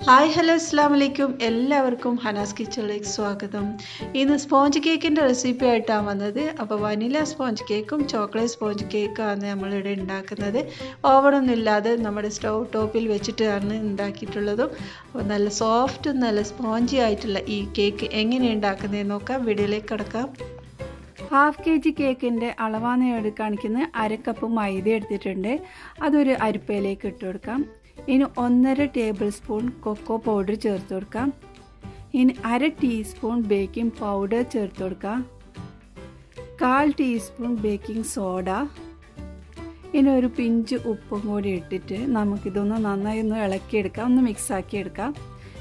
hi hello അസ്സാം വലൈക്കും എല്ലാവർക്കും ഹനാസ് കിച്ചണിലേക്ക് സ്വാഗതം ഇന്ന് സ്പോഞ്ച് കേക്കിൻ്റെ റെസിപ്പി ആയിട്ടാണ് വന്നത് അപ്പോൾ വനില സ്പോഞ്ച് കേക്കും ചോക്ലേറ്റ് സ്പോഞ്ച് കേക്കാണ് നമ്മളിവിടെ ഉണ്ടാക്കുന്നത് ഓവണൊന്നും ഇല്ലാതെ നമ്മുടെ സ്റ്റൗ ടോപ്പിൽ വെച്ചിട്ടാണ് ഉണ്ടാക്കിയിട്ടുള്ളതും അപ്പോൾ നല്ല സോഫ്റ്റും നല്ല സ്പോഞ്ചി ആയിട്ടുള്ള ഈ കേക്ക് എങ്ങനെ ഉണ്ടാക്കുന്നതെന്ന് നോക്കാം വീഡിയോയിലേക്ക് കിടക്കാം ഹാഫ് കെ ജി കേക്കിൻ്റെ അളവാണ് ഇവിടെ കാണിക്കുന്നത് അര കപ്പ് മൈദ എടുത്തിട്ടുണ്ട് അതൊരു അരിപ്പയിലേക്ക് ഇട്ട് കൊടുക്കാം ഇനി ഒന്നര ടേബിൾ സ്പൂൺ കൊക്കോ പൗഡർ ചേർത്ത് കൊടുക്കാം ഇനി അര ടീസ്പൂൺ ബേക്കിംഗ് പൗഡർ ചേർത്ത് കൊടുക്കാം കാൽ ടീസ്പൂൺ ബേക്കിംഗ് സോഡ ഇനി ഒരു പിഞ്ച് ഉപ്പും കൂടി ഇട്ടിട്ട് നമുക്കിതൊന്ന് നന്നായി ഒന്ന് ഇളക്കിയെടുക്കാം ഒന്ന് മിക്സാക്കി എടുക്കാം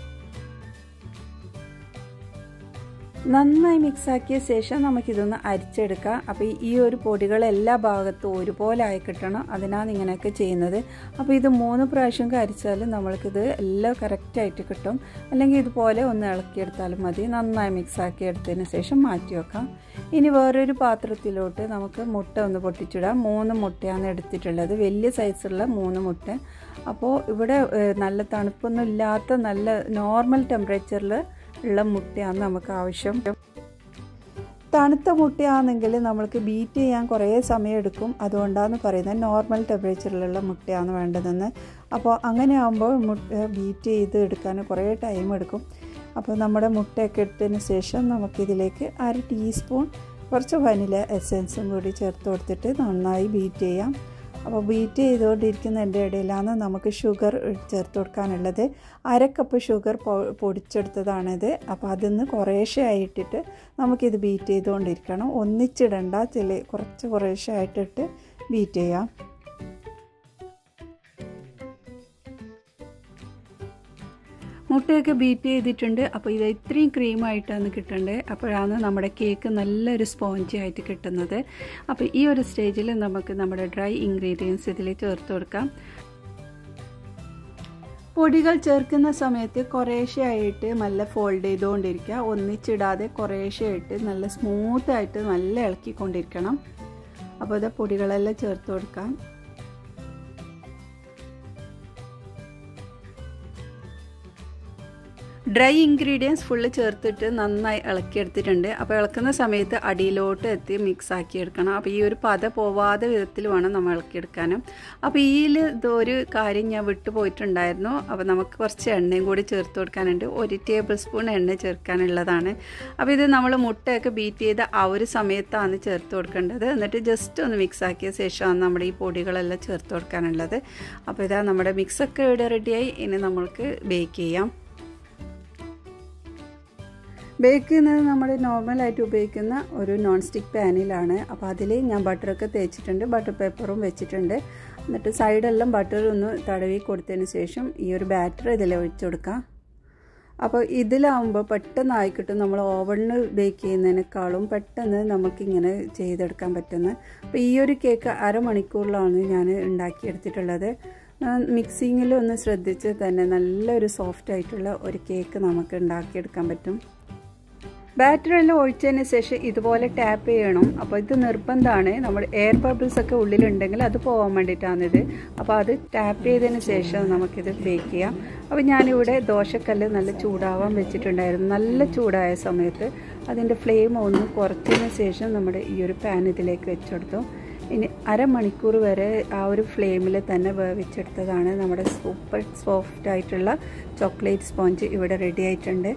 നന്നായി മിക്സാക്കിയ ശേഷം നമുക്കിതൊന്ന് അരിച്ചെടുക്കാം അപ്പോൾ ഈ ഒരു പൊടികൾ എല്ലാ ഭാഗത്തും ഒരുപോലെ ആയി കിട്ടണം അതിനാണ് ഇങ്ങനെയൊക്കെ ചെയ്യുന്നത് അപ്പോൾ ഇത് മൂന്ന് പ്രാവശ്യം അരിച്ചാൽ നമ്മൾക്കിത് എല്ലാം കറക്റ്റായിട്ട് കിട്ടും അല്ലെങ്കിൽ ഇതുപോലെ ഒന്ന് ഇളക്കിയെടുത്താലും മതി നന്നായി മിക്സാക്കി എടുത്തതിന് ശേഷം മാറ്റി വെക്കാം ഇനി വേറൊരു പാത്രത്തിലോട്ട് നമുക്ക് മുട്ട ഒന്ന് പൊട്ടിച്ചിടാം മൂന്ന് മുട്ടയാണ് എടുത്തിട്ടുള്ളത് വലിയ സൈസുള്ള മൂന്ന് മുട്ട അപ്പോൾ ഇവിടെ നല്ല തണുപ്പൊന്നും ഇല്ലാത്ത നല്ല നോർമൽ ടെമ്പറേച്ചറിൽ ഉള്ള മുട്ടയാണ് നമുക്ക് ആവശ്യം തണുത്ത മുട്ടയാണെങ്കിൽ നമ്മൾക്ക് ബീറ്റ് ചെയ്യാൻ കുറേ സമയം എടുക്കും അതുകൊണ്ടാണ് പറയുന്നത് നോർമൽ ടെമ്പറേച്ചറിലുള്ള മുട്ടയാണ് വേണ്ടതെന്ന് അപ്പോൾ അങ്ങനെ ആകുമ്പോൾ മുട്ട ബീറ്റ് ചെയ്ത് എടുക്കാൻ കുറേ ടൈം എടുക്കും അപ്പോൾ നമ്മുടെ മുട്ടയൊക്കെ എടുത്തതിന് ശേഷം നമുക്കിതിലേക്ക് അര ടീസ്പൂൺ കുറച്ച് വനില എസെൻസും കൂടി ചേർത്ത് കൊടുത്തിട്ട് നന്നായി ബീറ്റ് ചെയ്യാം അപ്പോൾ ബീറ്റ് ചെയ്തുകൊണ്ടിരിക്കുന്നതിൻ്റെ ഇടയിലാണ് നമുക്ക് ഷുഗർ ചേർത്ത് കൊടുക്കാനുള്ളത് അര കപ്പ് ഷുഗർ പൊടിച്ചെടുത്തതാണിത് അപ്പോൾ അതിന്ന് കുറേശ്ശെ ആയിട്ടിട്ട് നമുക്കിത് ബീറ്റ് ചെയ്തുകൊണ്ടിരിക്കണം ഒന്നിച്ചിടണ്ട ചില കുറച്ച് കുറേശ്ശെ ആയിട്ടിട്ട് ബീറ്റ് ചെയ്യാം മുട്ടയൊക്കെ ബീറ്റ് ചെയ്തിട്ടുണ്ട് അപ്പോൾ ഇത് ഇത്രയും ക്രീമായിട്ടാണ് കിട്ടേണ്ടത് അപ്പോഴാണ് നമ്മുടെ കേക്ക് നല്ലൊരു സ്പോഞ്ചി ആയിട്ട് കിട്ടുന്നത് അപ്പോൾ ഈ ഒരു സ്റ്റേജിൽ നമുക്ക് നമ്മുടെ ഡ്രൈ ഇൻഗ്രീഡിയൻസ് ഇതിൽ ചേർത്ത് കൊടുക്കാം പൊടികൾ ചേർക്കുന്ന സമയത്ത് കുറേശ്ശെ ആയിട്ട് നല്ല ഫോൾഡ് ചെയ്തുകൊണ്ടിരിക്കുക ഒന്നിച്ചിടാതെ കുറേശ്ശെ ആയിട്ട് നല്ല സ്മൂത്തായിട്ട് നല്ല ഇളക്കിക്കൊണ്ടിരിക്കണം അപ്പോൾ ഇത് പൊടികളെല്ലാം ചേർത്ത് കൊടുക്കാം ഡ്രൈ ഇൻഗ്രീഡിയൻസ് ഫുള്ള് ചേർത്തിട്ട് നന്നായി ഇളക്കിയെടുത്തിട്ടുണ്ട് അപ്പോൾ ഇളക്കുന്ന സമയത്ത് അടിയിലോട്ട് എത്തി മിക്സ് ആക്കി എടുക്കണം അപ്പോൾ ഈ ഒരു പത പോവാതെ വിധത്തിൽ വേണം നമ്മൾ ഇളക്കിയെടുക്കാനും അപ്പോൾ ഇതിൽ ഇതൊരു കാര്യം ഞാൻ വിട്ടു പോയിട്ടുണ്ടായിരുന്നു അപ്പോൾ നമുക്ക് കുറച്ച് എണ്ണയും കൂടി ചേർത്ത് കൊടുക്കാനുണ്ട് ഒരു ടേബിൾ സ്പൂൺ എണ്ണ ചേർക്കാനുള്ളതാണ് അപ്പോൾ ഇത് നമ്മൾ മുട്ടയൊക്കെ ബീറ്റ് ചെയ്ത ആ ഒരു സമയത്താണ് ചേർത്ത് കൊടുക്കേണ്ടത് എന്നിട്ട് ജസ്റ്റ് ഒന്ന് മിക്സ് ആക്കിയ ശേഷമാണ് നമ്മുടെ ഈ പൊടികളെല്ലാം ചേർത്ത് കൊടുക്കാനുള്ളത് അപ്പോൾ ഇതാ നമ്മുടെ മിക്സൊക്കെ ഇവിടെ റെഡിയായി ഇനി നമ്മൾക്ക് ബേക്ക് ചെയ്യാം ബേക്ക് ചെയ്യുന്നത് നമ്മൾ നോർമലായിട്ട് ഉപയോഗിക്കുന്ന ഒരു നോൺ സ്റ്റിക്ക് പാനിലാണ് അപ്പോൾ അതിൽ ഞാൻ ബട്ടറൊക്കെ തേച്ചിട്ടുണ്ട് ബട്ടർ പേപ്പറും വെച്ചിട്ടുണ്ട് എന്നിട്ട് സൈഡെല്ലാം ബട്ടർ ഒന്ന് തടവി കൊടുത്തതിന് ശേഷം ഈ ഒരു ബാറ്റർ ഇതിൽ ഒഴിച്ചു കൊടുക്കാം അപ്പോൾ ഇതിലാവുമ്പോൾ പെട്ടെന്ന് ആയിക്കിട്ടും നമ്മൾ ഓവണിൽ ബേക്ക് ചെയ്യുന്നതിനേക്കാളും പെട്ടെന്ന് നമുക്കിങ്ങനെ ചെയ്തെടുക്കാൻ പറ്റുന്നത് അപ്പോൾ ഈ ഒരു കേക്ക് അരമണിക്കൂറിലാണ് ഞാൻ ഉണ്ടാക്കിയെടുത്തിട്ടുള്ളത് മിക്സിങ്ങിൽ ഒന്ന് ശ്രദ്ധിച്ച് തന്നെ നല്ലൊരു സോഫ്റ്റ് ആയിട്ടുള്ള ഒരു കേക്ക് നമുക്ക് ഉണ്ടാക്കിയെടുക്കാൻ പറ്റും ബാറ്ററെല്ലാം ഒഴിച്ചതിന് ശേഷം ഇതുപോലെ ടാപ്പ് ചെയ്യണം അപ്പോൾ ഇത് നിർബന്ധമാണ് നമ്മൾ എയർ ബബിൾസ് ഒക്കെ ഉള്ളിലുണ്ടെങ്കിൽ അത് പോകാൻ വേണ്ടിയിട്ടാണിത് അപ്പോൾ അത് ടാപ്പ് ചെയ്തതിന് ശേഷം നമുക്കിത് ബേക്ക് ചെയ്യാം അപ്പോൾ ഞാനിവിടെ ദോശക്കല്ല് നല്ല ചൂടാവാൻ വെച്ചിട്ടുണ്ടായിരുന്നു നല്ല ചൂടായ സമയത്ത് അതിൻ്റെ ഫ്ലെയിം ഒന്ന് കുറച്ചതിന് ശേഷം നമ്മുടെ ഈ ഒരു പാൻ ഇതിലേക്ക് വെച്ചെടുത്തു ഇനി അരമണിക്കൂർ വരെ ആ ഒരു ഫ്ലെയിമിൽ തന്നെ വേവിച്ചെടുത്തതാണ് നമ്മുടെ സൂപ്പർ സോഫ്റ്റ് ആയിട്ടുള്ള ചോക്ലേറ്റ് സ്പോഞ്ച് ഇവിടെ റെഡി ആയിട്ടുണ്ട്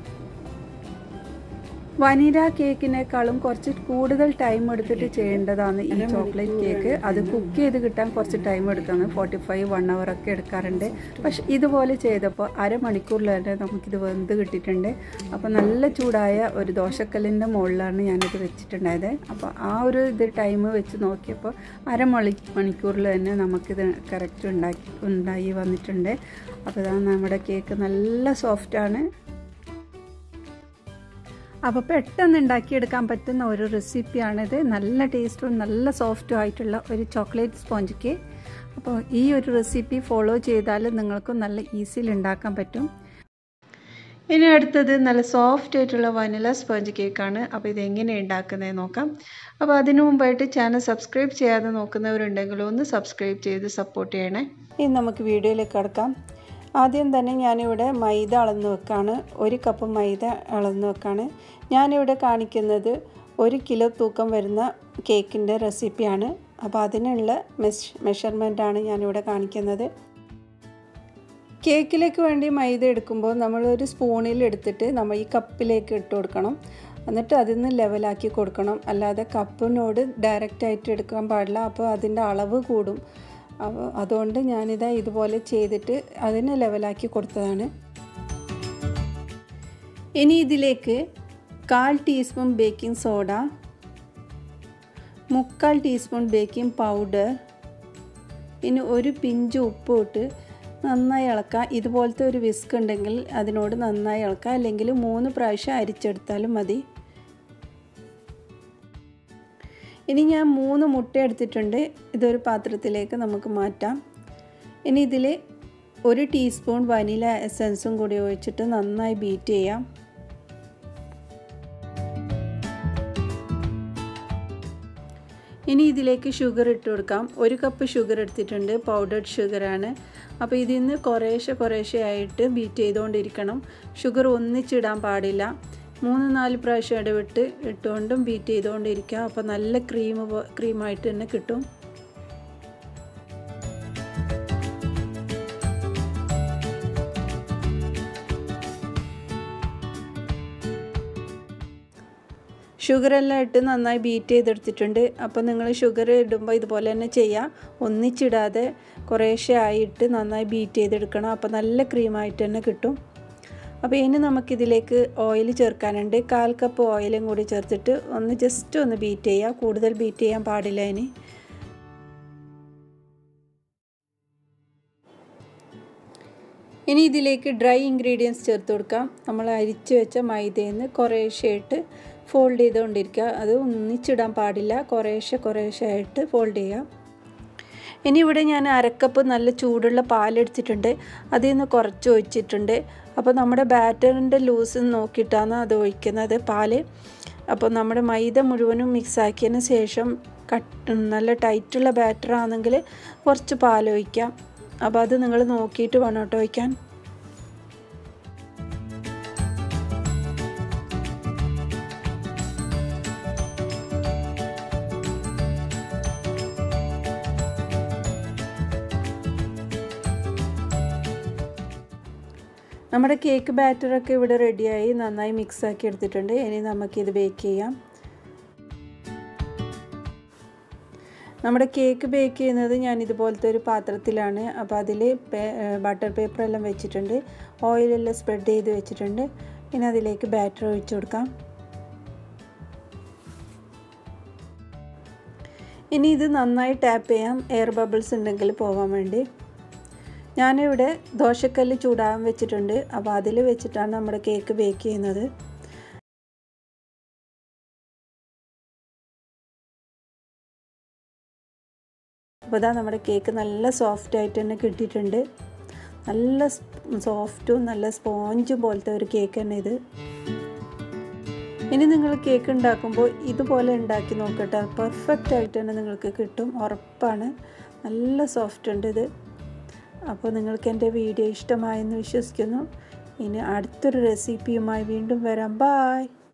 വനില കേക്കിനേക്കാളും കുറച്ച് കൂടുതൽ ടൈം എടുത്തിട്ട് ചെയ്യേണ്ടതാണ് ഈ ചോക്ലേറ്റ് കേക്ക് അത് കുക്ക് ചെയ്ത് കിട്ടാൻ കുറച്ച് ടൈം എടുത്താണ് ഫോർട്ടി ഫൈവ് വൺ അവർ ഒക്കെ എടുക്കാറുണ്ട് പക്ഷെ ഇതുപോലെ ചെയ്തപ്പോൾ അരമണിക്കൂറിൽ തന്നെ നമുക്കിത് വെന്ത് കിട്ടിയിട്ടുണ്ട് അപ്പോൾ നല്ല ചൂടായ ഒരു ദോശക്കല്ലിൻ്റെ മുകളിലാണ് ഞാനിത് വെച്ചിട്ടുണ്ടായത് അപ്പോൾ ആ ഒരു ഇത് ടൈം വെച്ച് നോക്കിയപ്പോൾ അരമണി മണിക്കൂറിൽ തന്നെ നമുക്കിത് കറക്റ്റ് ഉണ്ടാക്കി ഉണ്ടായി വന്നിട്ടുണ്ട് അപ്പോൾ ഇതാണ് നമ്മുടെ കേക്ക് നല്ല സോഫ്റ്റാണ് അപ്പോൾ പെട്ടെന്ന് ഉണ്ടാക്കിയെടുക്കാൻ പറ്റുന്ന ഒരു റെസിപ്പിയാണിത് നല്ല ടേസ്റ്റും നല്ല സോഫ്റ്റും ആയിട്ടുള്ള ഒരു ചോക്ലേറ്റ് സ്പോഞ്ച് കേക്ക് അപ്പോൾ ഈ ഒരു റെസിപ്പി ഫോളോ ചെയ്താൽ നിങ്ങൾക്കും നല്ല ഈസിയിൽ ഉണ്ടാക്കാൻ പറ്റും ഇനി അടുത്തത് നല്ല സോഫ്റ്റ് ആയിട്ടുള്ള വനില സ്പോഞ്ച് കേക്കാണ് അപ്പോൾ ഇത് എങ്ങനെ ഉണ്ടാക്കുന്നത് നോക്കാം അപ്പോൾ അതിനു മുമ്പായിട്ട് ചാനൽ സബ്സ്ക്രൈബ് ചെയ്യാതെ നോക്കുന്നവരുണ്ടെങ്കിൽ ഒന്ന് സബ്സ്ക്രൈബ് ചെയ്ത് സപ്പോർട്ട് ചെയ്യണേ ഇനി നമുക്ക് വീഡിയോയിലേക്ക് കടക്കാം ആദ്യം തന്നെ ഞാനിവിടെ മൈദ അളന്ന് വെക്കാണ് ഒരു കപ്പ് മൈദ അളന്ന് വെക്കാണ് ഞാനിവിടെ കാണിക്കുന്നത് ഒരു കിലോ തൂക്കം വരുന്ന കേക്കിൻ്റെ റെസിപ്പിയാണ് അപ്പോൾ അതിനുള്ള മെഷ് മെഷർമെൻറ്റാണ് ഞാനിവിടെ കാണിക്കുന്നത് കേക്കിലേക്ക് വേണ്ടി മൈദ എടുക്കുമ്പോൾ നമ്മളൊരു സ്പൂണിൽ എടുത്തിട്ട് നമ്മൾ ഈ കപ്പിലേക്ക് ഇട്ട് കൊടുക്കണം എന്നിട്ട് അതിൽ നിന്ന് ലെവലാക്കി കൊടുക്കണം അല്ലാതെ കപ്പിനോട് ഡയറക്റ്റായിട്ട് എടുക്കാൻ പാടില്ല അപ്പോൾ അതിൻ്റെ അളവ് കൂടും അപ്പോൾ അതുകൊണ്ട് ഞാനിതാ ഇതുപോലെ ചെയ്തിട്ട് അതിനെ ലെവലാക്കി കൊടുത്തതാണ് ഇനി ഇതിലേക്ക് കാൽ ടീസ്പൂൺ ബേക്കിംഗ് സോഡ മുക്കാൽ ടീസ്പൂൺ ബേക്കിംഗ് പൗഡർ ഇനി ഒരു പിഞ്ച് ഉപ്പ് ഇട്ട് നന്നായി ഇളക്കുക ഇതുപോലത്തെ ഒരു വിസ്ക് ഉണ്ടെങ്കിൽ അതിനോട് നന്നായി ഇളക്കുക അല്ലെങ്കിൽ മൂന്ന് പ്രാവശ്യം അരിച്ചെടുത്താലും മതി ഇനി ഞാൻ മൂന്ന് മുട്ട എടുത്തിട്ടുണ്ട് ഇതൊരു പാത്രത്തിലേക്ക് നമുക്ക് മാറ്റാം ഇനി ഇതിൽ ഒരു ടീസ്പൂൺ വനില എസൻസും കൂടി ഒഴിച്ചിട്ട് നന്നായി ബീറ്റ് ചെയ്യാം ഇനി ഇതിലേക്ക് ഷുഗർ ഇട്ട് കൊടുക്കാം ഒരു കപ്പ് ഷുഗർ എടുത്തിട്ടുണ്ട് പൗഡർഡ് ഷുഗറാണ് അപ്പോൾ ഇതിൽ നിന്ന് കുറേശ്ശെ കുറേശ്ശെ ആയിട്ട് ബീറ്റ് ചെയ്തുകൊണ്ടിരിക്കണം ഷുഗർ ഒന്നിച്ചിടാൻ പാടില്ല മൂന്ന് നാല് പ്രാവശ്യം ഇടവിട്ട് ഇട്ടുകൊണ്ടും ബീറ്റ് ചെയ്തുകൊണ്ടിരിക്കുക അപ്പോൾ നല്ല ക്രീം ക്രീമായിട്ട് തന്നെ കിട്ടും ഷുഗറെല്ലാം ഇട്ട് നന്നായി ബീറ്റ് ചെയ്തെടുത്തിട്ടുണ്ട് അപ്പോൾ നിങ്ങൾ ഷുഗർ ഇടുമ്പോൾ ഇതുപോലെ തന്നെ ചെയ്യാം ഒന്നിച്ചിടാതെ കുറേശ്ശെ ആയിട്ട് നന്നായി ബീറ്റ് ചെയ്തെടുക്കണം അപ്പോൾ നല്ല ക്രീമായിട്ട് തന്നെ കിട്ടും അപ്പോൾ ഇനി നമുക്കിതിലേക്ക് ഓയിൽ ചേർക്കാനുണ്ട് കാൽ കപ്പ് ഓയിലും കൂടി ചേർത്തിട്ട് ഒന്ന് ജസ്റ്റ് ഒന്ന് ബീറ്റ് ചെയ്യുക കൂടുതൽ ബീറ്റ് ചെയ്യാൻ പാടില്ല ഇനി ഇനി ഇതിലേക്ക് ഡ്രൈ ഇൻഗ്രീഡിയൻസ് ചേർത്ത് കൊടുക്കാം നമ്മൾ അരിച്ച് വെച്ച മൈദയിൽ നിന്ന് കുറേശ്ശെ ഫോൾഡ് ചെയ്തുകൊണ്ടിരിക്കുക അത് ഒന്നിച്ചിടാൻ പാടില്ല കുറേശ്ശെ കുറേശ്ശെ ആയിട്ട് ഫോൾഡ് ചെയ്യുക ഇനി ഇവിടെ ഞാൻ അരക്കപ്പ് നല്ല ചൂടുള്ള പാലെടുത്തിട്ടുണ്ട് അതിൽ നിന്ന് കുറച്ച് ഒഴിച്ചിട്ടുണ്ട് അപ്പോൾ നമ്മുടെ ബാറ്ററിൻ്റെ ലൂസ് നോക്കിയിട്ടാണ് അത് ഒഴിക്കുന്നത് പാല് അപ്പോൾ നമ്മുടെ മൈദ മുഴുവനും മിക്സ് ആക്കിയതിന് ശേഷം കട്ട് നല്ല ടൈറ്റുള്ള ബാറ്റർ ആണെങ്കിൽ കുറച്ച് പാൽ ഒഴിക്കാം അപ്പോൾ അത് നിങ്ങൾ നോക്കിയിട്ട് വേണം കേട്ടോ ഒഴിക്കാൻ നമ്മുടെ കേക്ക് ബാറ്ററൊക്കെ ഇവിടെ റെഡിയായി നന്നായി മിക്സ് ആക്കി എടുത്തിട്ടുണ്ട് ഇനി നമുക്കിത് ബേക്ക് ചെയ്യാം നമ്മുടെ കേക്ക് ബേക്ക് ചെയ്യുന്നത് ഞാൻ ഇതുപോലത്തെ ഒരു പാത്രത്തിലാണ് അപ്പോൾ അതിൽ ബട്ടർ പേപ്പർ എല്ലാം വെച്ചിട്ടുണ്ട് ഓയിലെല്ലാം സ്പ്രെഡ് ചെയ്ത് വെച്ചിട്ടുണ്ട് ഇനി അതിലേക്ക് ബാറ്റർ ഒഴിച്ചു കൊടുക്കാം ഇനി ഇത് നന്നായി ടാപ്പ് ചെയ്യാം എയർ ബബിൾസ് ഉണ്ടെങ്കിൽ പോകാൻ വേണ്ടി ഞാനിവിടെ ദോശക്കല്ല് ചൂടാൻ വെച്ചിട്ടുണ്ട് അപ്പോൾ അതിൽ വെച്ചിട്ടാണ് നമ്മുടെ കേക്ക് ബേക്ക് ചെയ്യുന്നത് അപ്പോൾ ഇതാ നമ്മുടെ കേക്ക് നല്ല സോഫ്റ്റ് ആയിട്ട് തന്നെ കിട്ടിയിട്ടുണ്ട് നല്ല സോഫ്റ്റും നല്ല സ്പോഞ്ച് പോലത്തെ ഒരു കേക്ക് തന്നെ ഇത് ഇനി നിങ്ങൾ കേക്ക് ഉണ്ടാക്കുമ്പോൾ ഇതുപോലെ ഉണ്ടാക്കി നോക്കട്ടെ പെർഫെക്റ്റ് ആയിട്ട് തന്നെ നിങ്ങൾക്ക് കിട്ടും ഉറപ്പാണ് നല്ല സോഫ്റ്റ് ഉണ്ട് ഇത് അപ്പോൾ നിങ്ങൾക്ക് എൻ്റെ വീഡിയോ ഇഷ്ടമായെന്ന് വിശ്വസിക്കുന്നു ഇനി അടുത്തൊരു റെസിപ്പിയുമായി വീണ്ടും വരാം ബായ്